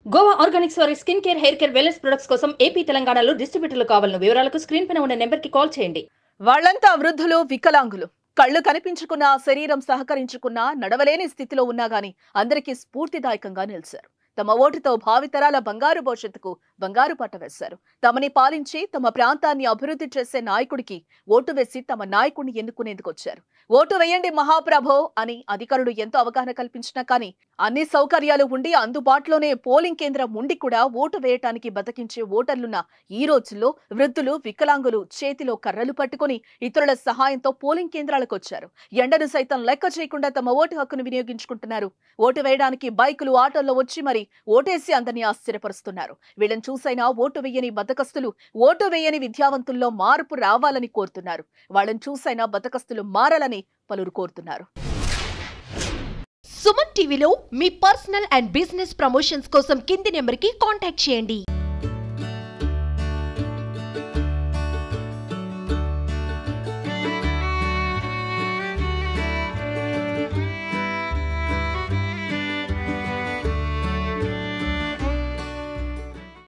Goa organics వారి skin care hair care wellness products కోసం AP తెలంగాణలో డిస్ట్రిబ్యూటర్లు కావాలను వివరాలకు స్క్రీన్ పైన ఉన్న నెంబర్కి కాల్ చేయండి వాళ్ళంతా వృద్ధులు వికలాంగులు కళ్ళు కనిపించుకున్నా శరీరం సహకరించుకున్నా నడవలేని స్థితిలో ఉన్నా గాని అందరికీ స్ఫూర్తిదాయకంగా నిలిచారు తమ ఓటుతో భావితరాల బంగారు భవిష్యత్తుకు బంగారు పట్ట వేశారు తమని పాలించి తమ ప్రాంతాన్ని అభివృద్ధి చేసే నాయకుడికి ఓటు వేసి తమ నాయకుడిని ఎన్నుకునేందుకు వచ్చారు ఓటు వేయండి మహాప్రభో అని అధికారులు ఎంతో అవగాహన కల్పించినా కానీ అన్ని సౌకర్యాలు ఉండి అందుబాటులోనే పోలింగ్ కేంద్రం ఉండి కూడా ఓటు వేయటానికి బతికించే ఓటర్లున్న ఈ రోజుల్లో వృద్ధులు వికలాంగులు చేతిలో కర్రలు పట్టుకుని ఇతరుల సహాయంతో పోలింగ్ కేంద్రాలకు వచ్చారు ఎండను సైతం లెక్క చేయకుండా తమ ఓటు హక్కును వినియోగించుకుంటున్నారు ఓటు వేయడానికి బైకులు ఆటోల్లో వచ్చి మరి ఓటేసి అందరినీ ఆశ్చర్యపరుస్తున్నారు వీళ్ళని చూసైనా ఓటు వేయని బతకస్తులు ఓటు వేయని విద్యావంతుల్లో మార్పు రావాలని కోరుతున్నారు వాళ్ళని చూసైనా బతకస్తులు మారాలని పలువురు కోరుతున్నారు సుమన్ టీవీలో మీ పర్సనల్ అండ్ బిజినెస్ ప్రమోషన్స్ కోసం కింది నెంబర్కి కాంటాక్ట్ చేయండి